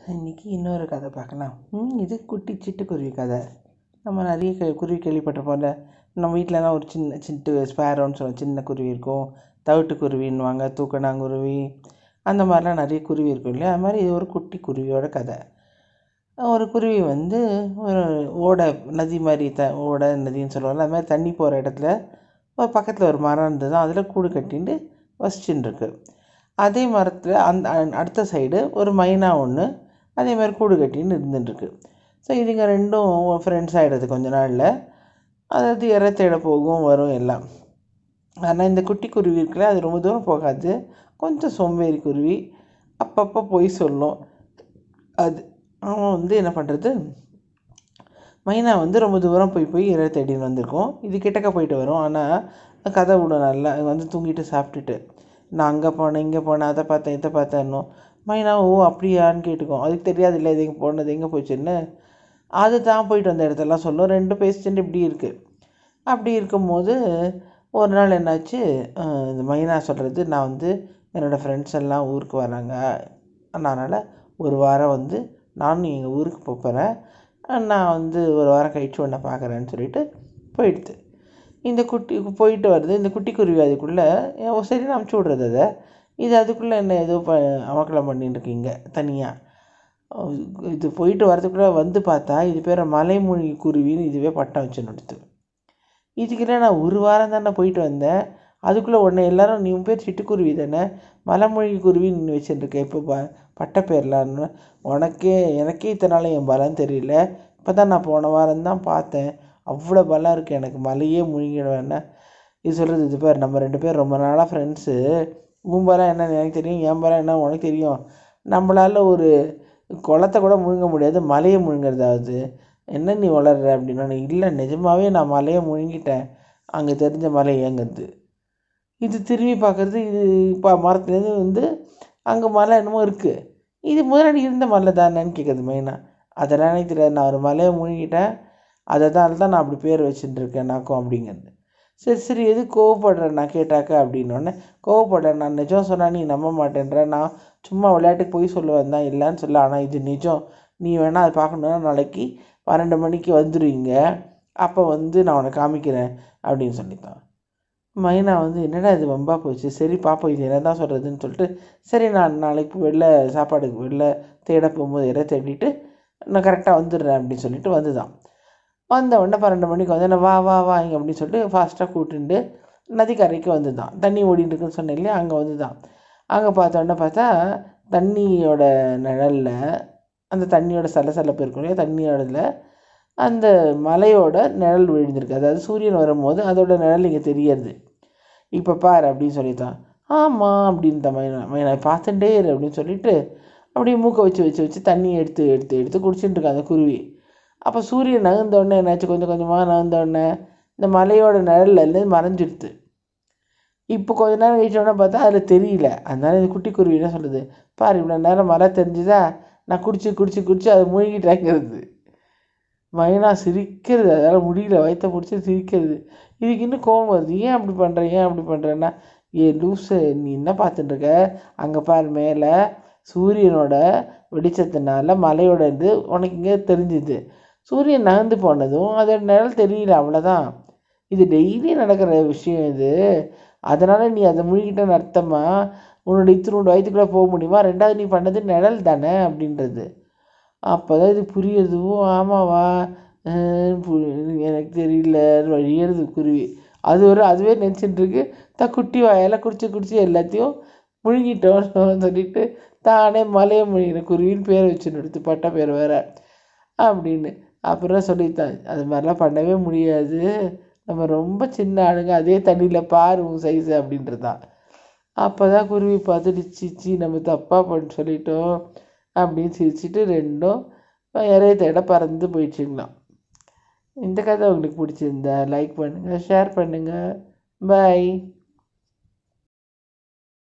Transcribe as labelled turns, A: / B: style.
A: இன்றைக்கி இன்னொரு கதை பார்க்கலாம் ம் இது குட்டி சிட்டுக்குருவி கதை நம்ம நிறைய க குருவி கேள்விப்பட்டிருப்போம்ல நம்ம வீட்டிலலாம் ஒரு சின்ன சிட்டு ஸ்பேரோன்னு சொல்லுவோம் சின்ன குருவி இருக்கும் தவிட்டு குருவின்னுவாங்க தூக்கணாங்குருவி அந்த மாதிரிலாம் நிறைய குருவி இருக்கும் இல்லையா அது மாதிரி இது ஒரு குட்டி குருவியோட கதை ஒரு குருவி வந்து ஒரு ஓடை நதி மாதிரி த ஓடை நதின்னு சொல்லுவாங்கல்ல அது மாதிரி தண்ணி போகிற இடத்துல ஒரு பக்கத்தில் ஒரு மரம் இருந்தது அதில் கூடு கட்டிட்டு வசிச்சுன்னு இருக்கு அதே மரத்தில் அந்த அ- அடுத்த சைடு ஒரு மைனா ஒன்று அதே மாதிரி கூடு கட்டின்னு இருந்துட்டுருக்கு ஸோ இதுங்க ரெண்டும் ஃப்ரெண்ட்ஸ் ஆகிடுது கொஞ்ச நாளில் அதாவது இறை தேட போகும் வரும் எல்லாம் ஆனால் இந்த குட்டி குருவி இருக்குல்ல அது ரொம்ப தூரம் போகாது கொஞ்சம் சோம்பேறி குருவி அப்பப்போ போய் சொல்லும் அது அவன் வந்து என்ன பண்ணுறது மைனா வந்து ரொம்ப தூரம் போய் போய் இறை தேடின்னு வந்திருக்கும் இது கிட்டக்க போயிட்டு வரும் ஆனால் கதை விடும் நல்லா அது வந்து தூங்கிட்டு சாப்பிட்டுட்டு நான் அங்கே போனேன் இங்கே போனேன் அதை பார்த்தேன் இதை பார்த்தேன்னு மைனா ஓ அப்படியான்னு கேட்டுக்கும் அதுக்கு தெரியாது இல்லை இது எங்கே போனது எங்கே போச்சுன்னு அது தான் போயிட்டு வந்த இடத்தெல்லாம் சொல்லும் ரெண்டும் பேசிட்டு இப்படி இருக்குது அப்படி இருக்கும்போது ஒரு நாள் என்னாச்சு அஹ் இந்த மைனா சொல்கிறது நான் வந்து என்னோடய ஃப்ரெண்ட்ஸ் எல்லாம் ஊருக்கு வராங்க அதனால் ஒரு வாரம் வந்து நானும் எங்கள் ஊருக்கு போகிறேன் நான் வந்து ஒரு வாரம் கழிச்சு உன்னை பார்க்குறேன்னு சொல்லிட்டு போயிடுது இந்த குட்டி போயிட்டு வருது இந்த குட்டி குருவி அதுக்குள்ளே சரி நான் அமுச்சு விட்றது அதை இது அதுக்குள்ளே என்ன ஏதோ ப அமக்கலம் பண்ணிட்டு இருக்கீங்க தனியாக இது போயிட்டு வரதுக்குள்ளே வந்து பார்த்தா இது பேர் மலைமொழி குருவின்னு இதுவே பட்டம் வச்சு நடத்து இதுக்கிட்ட நான் ஒரு வாரம் தானே போயிட்டு வந்தேன் அதுக்குள்ளே உடனே எல்லாரும் நீ உன் பேர் சிட்டுக்குருவி தானே மலைமொழி குருவின்னு நீ வச்சுருக்க இப்போ ப பட்ட பேர்லான்னு உனக்கே எனக்கே இத்தனை நாள் என் பலம் தெரியல இப்போ தான் நான் போன வாரம் தான் பார்த்தேன் அவ்வளோ பலம் இருக்குது எனக்கு மலையே முழுங்கிடுவேன்னா இது சொல்கிறது இது பேர் நம்ம ரெண்டு பேர் ரொம்ப நாளாக ஃப்ரெண்ட்ஸு உன் பலம் என்னன்னு எனக்கு தெரியும் என் பலம் என்ன உனக்கு தெரியும் நம்மளால் ஒரு குளத்தை கூட முழுங்க முடியாது மலையை முழுங்கிறதாவது என்ன நீ வளர்ற அப்படின்னா இல்லை நிஜமாவே நான் மலையை முழுங்கிட்டேன் அங்கே தெரிஞ்ச மலை ஏங்குது இது திரும்பி பார்க்குறது இது இப்போ மரத்துலேருந்து வந்து அங்கே மலை என்னமோ இருக்குது இது முன்னாடி இருந்த மலை தானேன்னு கேட்குது மெயினாக அதெல்லாம் எனக்கு தெரியாது நான் ஒரு மலையை முழுங்கிட்டேன் அதை தான் தான் நான் அப்படி பேர் வச்சுட்டு இருக்கேன் நாக்கும் அப்படிங்கிறது சரி சரி எது கோவப்படுறேன் நான் கேட்டாக்க அப்படின்னோடனே கோவப்படுறேன் நான் நிஜம் சொன்னா நீ நம்ப மாட்டேன்ற நான் சும்மா விளையாட்டுக்கு போய் சொல்லுவேன் தான் இல்லைன்னு சொல்ல ஆனால் இது நிஜம் நீ வேணால் அதை பார்க்கணுன்னா நாளைக்கு பன்னெண்டு மணிக்கு வந்துடுவீங்க அப்போ வந்து நான் உனக்கு காமிக்கிறேன் அப்படின்னு சொல்லித்தான் மைனா வந்து என்னடா இது வம்பா போச்சு சரி பாப்போம் இது என்ன தான் சொல்கிறதுன்னு சொல்லிட்டு சரி நான் நாளைக்கு வெளில சாப்பாடுக்கு வெளில தேட போகும்போது இறை தேடிட்டு நான் கரெக்டாக வந்துடுறேன் அப்படின்னு சொல்லிட்டு வந்துதான் வந்த உடனே பன்னெண்டு மணிக்கு வந்து என்ன வா வா வா இங்கே அப்படின்னு சொல்லிட்டு ஃபாஸ்ட்டாக கூட்டிட்டு நதிக்கரைக்கு வந்து தான் தண்ணி ஓடிட்டு இருக்குன்னு சொன்னேன் இல்லையா அங்கே வந்து தான் அங்கே பார்த்த உடனே பார்த்தா தண்ணியோட நிழலில் அந்த தண்ணியோட சலசலப்பு இருக்கும் இல்லையா தண்ணியோடல அந்த மலையோட நிழல் விழுந்திருக்கு அதாவது சூரியன் வரும்போது அதோட நிழல் இங்கே தெரியறது இப்போ பாரு அப்படின்னு சொல்லித்தான் ஆமாம் அப்படின்னு மைனா மைனா பார்த்துட்டே இரு அப்படின்னு சொல்லிட்டு அப்படியே மூக்கை வச்சு வச்சு வச்சு தண்ணி எடுத்து எடுத்து எடுத்து குடிச்சிட்டு இருக்கு அந்த குருவி அப்போ சூரியன் நகர்ந்த உடனே என்னாச்சு கொஞ்சம் கொஞ்சமாக நகர்ந்த உடனே இந்த மலையோட நிழல்ல இருந்து மறைஞ்சிடுது இப்போ கொஞ்ச நேரம் கழிச்ச உடனே பார்த்தா அதில் தெரியல அதனால இந்த குட்டி குருவி என்ன சொல்லுது பாரு இவ்வளோ நேரம் மழை தெரிஞ்சுதா நான் குடிச்சு குடிச்சு குடிச்சு அதை மூழ்கிட்டாங்கிறது மைனா சிரிக்கிறது அதால் முடியல வயிற்ற பிடிச்சி சிரிக்கிறது இதுக்கு இன்னும் கோவம் வருது ஏன் அப்படி பண்ணுற ஏன் அப்படி பண்ணுறேன்னா ஏ லூஸு நீ என்ன பார்த்துட்டு இருக்க அங்கே பாரு மேலே சூரியனோட வெளிச்சத்தினால மலையோட இது உனக்கு இங்கே தெரிஞ்சுது சூரியன் நகர்ந்து போனதும் அதோட நிழல் தெரியல அவ்வளோதான் இது டெய்லி நடக்கிற விஷயம் இது அதனால் நீ அதை முழுகிட்டேன்னு அர்த்தமா உன்னோட இத்தினோட வயிற்றுக்குள்ளே போக முடியுமா ரெண்டாவது நீ பண்ணது நிழல் தானே அப்படின்றது அப்போ தான் இது புரியுது ஓ ஆமாவா அஹ் பு- எனக்கு தெரியல வழியறது குருவி அது ஒரு அதுவே நினச்சிட்டு இருக்கு தான் குட்டி வாயால் குடிச்சு குடிச்சு எல்லாத்தையும் முழுங்கிட்டோம் சொல்லிட்டு தானே மலையை முழுகிற குருவின்னு பேர் வச்சுன்னு எடுத்து பட்ட பேர் வேற அப்படின்னு அப்புறம் சொல்லித்தான் அது மாதிரிலாம் பண்ணவே முடியாது நம்ம ரொம்ப சின்ன ஆளுங்க அதே தண்ணியில் பாரு உன் சைஸு அப்படின்றதான் அப்போ தான் குருவி பார்த்துட்டு சிச்சி நம்ம தப்பாக பண்ண சொல்லிட்டோம் அப்படின்னு சிரிச்சிட்டு ரெண்டும் இறைய தேட பறந்து போயிடுச்சுங்களாம் இந்த கதை உங்களுக்கு பிடிச்சிருந்தா லைக் பண்ணுங்கள் ஷேர் பண்ணுங்கள் பை